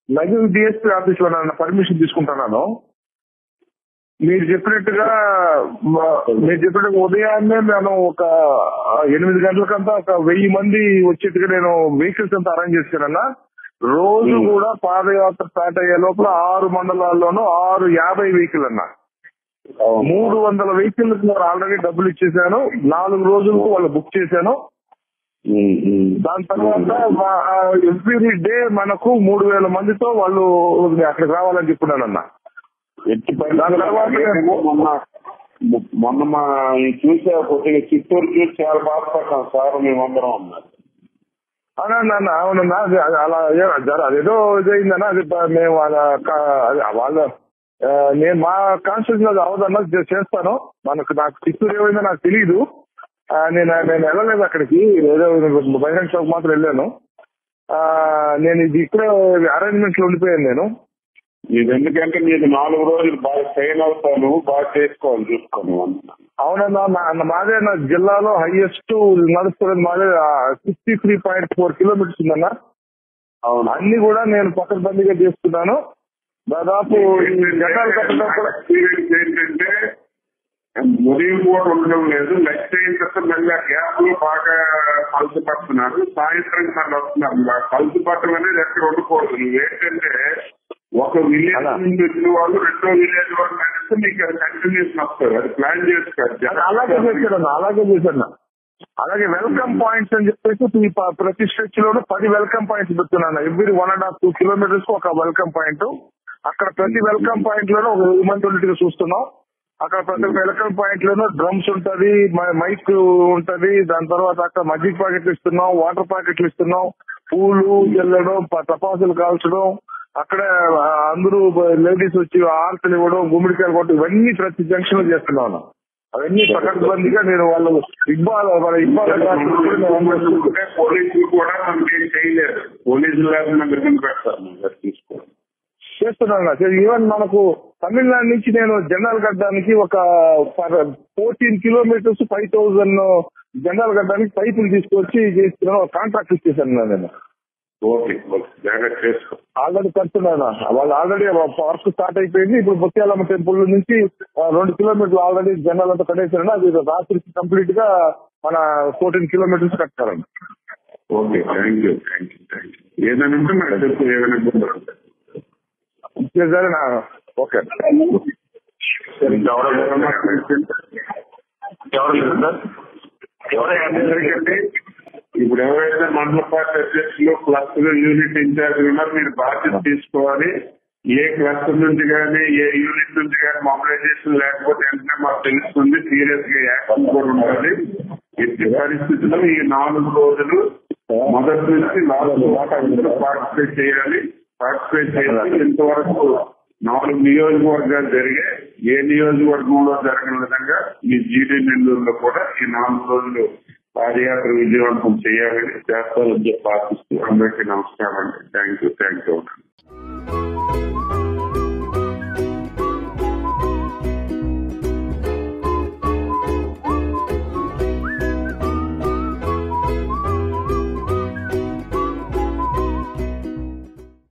Nagar DSP office లో నన్ను permission తీసుకుంటున్నాను మీరు చెప్పినట్టుగా మ- మీరు చెప్పినట్టుగా ఉదయాన్నే నేను ఒక ఆ, ఎనిమిది గంటలకంతా ఒక వెయ్యి మంది వచ్చేట్టుగా నేను వెహికల్స్ అంతా అరేంజ్ చేశానన్నా రోజు Hmm. కూడా పాదయాత్ర స్టార్ట్ అయ్యే లోపల ఆరు మండలాల్లోనూ ఆరు యాభై వెహికల్ అన్నా అవును. మూడు వందల వెహికల్ ఆల్రెడీ డబ్బులు ఇచ్చేసాను నాలుగు రోజులకు వాళ్ళు బుక్ చేశాను ఉమ్, ఉమ్. దాని తర్వాత ఎవ్రీ డే మనకు మూడు వేల మందితో వాళ్ళు అక్కడికి రావాలని చెప్పున్నానన్న ఎట్టి దాని తర్వాత పరిస్థితుల్లో మొన్న మొన్న మా ఈ చూసే కొద్దిగా చిత్తూరు చూసి చాలా బాధపడ్డాం సార్ మేమందరం అన్నారు అవునన్నా అవునన్నా అది అది అలా ఏ- జర అదేదో ఇదైందన్నా అది బ- మేము అలా క- అది వాళ్ళ ఆ, నేను మా కాన్స్టిట్యూషన్ అది అవదన్నా చే- చేస్తాను మనకు నాకు చిత్తూరు ఏమైందో నాకు తెలియదు ఆ, నేను నేను వెళ్ళలేదు అక్కడికి ఏదో బహిరంగ చౌక్ మాత్రం వెళ్ళాను ఆ, నేను ఇది ఇక్కడే అరేంజ్మెంట్ లో ఉండిపోయాను నేను ఇది ఎందుకంటే నీకు నాలుగు రోజులు బాగా ట్రైన్ అవుతాను బాగా చేసుకోవాలి చూసుకోను అంటున్నాను అవునన్నా నా- మాదే నా జిల్లాలో హైయెస్ట్ నడుస్తున్నది మాదే sixty three point four kilometres ఉందన్న అవును అన్ని కూడా నేను పక్కన చేస్తున్నాను దాదాపు ఈ జనాలు కట్టడం కూడా ఎక్స్పీరియన్స్ ఏంటంటే ఉదయం కూడా ఉండడం లేదు లెఫ్ట్ అయిన తర్వాత మళ్ళీ ఆ గ్యాప్ లో బాగా కలుసు పడుతున్నారు సాయంత్రం మళ్ళీ వస్తున్నారు కలుసు పట్టడం అనేది ఎక్కడ ఉండకూడదు నువ్వు ఏంటంటే ఒక విలేజ్ అలా. నుంచి వచ్చిన వాళ్ళు రెండో విలేజ్ వాళ్ళు నడిస్తే నీకు అది కంటిన్యూషన్ వస్తుంది అది ప్లాన్ చేసుకోవాలి అది అలాగే చేశాను అలాగే చేశాను అలాగే వెల్కమ్ పాయింట్స్ అని చెప్పేసి ఈ ప- ప్రతి స్ట్రెచ్ లోనూ పది వెల్కమ్ పాయింట్స్ పెడుతున్నాను every one and half two kilometres కు ఒక వెల్కమ్ పాయింట్ అక్కడ ప్రతి వెల్కమ్ పాయింట్ లోనూ ఒక వెయ్యి మంది ఉన్నట్టుగా చూస్తున్నాం అక్కడ ప్రతి వెల్కమ్ పాయింట్ లోనూ డ్రమ్స్ ఉంటది మ- మైక్ ఉంటది దాని తర్వాత అక్కడ మజ్జిగ ప్యాకెట్లు ఇస్తున్నాం వాటర్ ప్యాకెట్లు ఇస్తున్నాం పూలు జల్లడం ప- టపాసులు కాల్చడం అక్కడ ఆ, అందరూ లేడీస్ వచ్చి ఆర్తలు ఇవ్వడం గుమ్మడికాయలు కొట్టడం ఇవన్నీ ప్రతి జంక్షన్ లో చేస్తున్నాను అవన్నీ పకడ్బందీగా నేను వాళ్ళు ఇబ్బాల వాళ్ళ ఇబ్బాల గారిని కూడా నేను అమలు పోలీసులు కూడా మనకి ఏం చేయలేదు పోలీసులు లేకుండా బిల్డింగ్ పెడతారు మీరు తీసుకోండి చేస్తున్నాను ఈవెన్ మనకు తమిళనాడు నుంచి నేను జనరల్ గడ్డానికి ఒక fourteen kilometres five thousand general గడ్డానికి పైపులు తీసుకొచ్చి చేస్తున్నాను కాంట్రాక్ట్ ఇచ్చేసాను నేను ఓకే ఓకే జాగ్రత్త చేసుకో ఆల్రెడీ కడుతున్నాను వాళ్ళు ఆల్రెడీ వర్క్ స్టార్ట్ అయిపోయింది ఇప్పుడు ముత్యాలమ్మ టెంపుల్ నుంచి ఆ, రెండు కిలోమీటర్లు ఆల్రెడీ జనరల్ అంతా కట్టేసాను అది రాత్రికి కంప్లీట్ గా మన ఫోర్టీన్ కిలోమీటర్స్ కట్టారండి okay thank you thank you thank you ఏదైనా ఉంటే నాకు చెప్పు ఏదైనా ఇబ్బంది ఉంటే. సరే నా ఓకే ఎందుకంటే ఇప్పుడు ఎవరైతే మండల పార్టీ అధ్యక్షులు క్లస్టర్ యూనిట్ ఇన్ఛార్జ్ ఉన్నారో మీరు బాధ్యత తీసుకోవాలి ఏ క్లస్టర్ నుంచి కానీ ఏ యూనిట్ నుంచి కానీ మొబిలైజేషన్ లేకపోతే వెంటనే మాకు తెలుస్తుంది సీరియస్ గా యాక్షన్ కూడా ఉండాలి ఎట్టి పరిస్థితుల్లో ఈ నాలుగు రోజులు మొదటి నుంచి లాస్ట్ పార్టిసిపేట్ చేయాలి పార్టిసిపేట్ చేయాలి ఇంతవరకు నాలుగు నియోజకవర్గాలు జరిగాయి ఏ నియోజకవర్గంలో జరగని విధంగా ఈ జీడీ నెల్లూరులో కూడా ఈ నాలుగు రోజులు పాదయాత్ర విజయవంతం చేయాలని చేస్తారని చెప్పి ఆశిస్తూ అందరికీ నమస్కారం అండి థ్యాంక్ యూ థ్యాంక్ యూ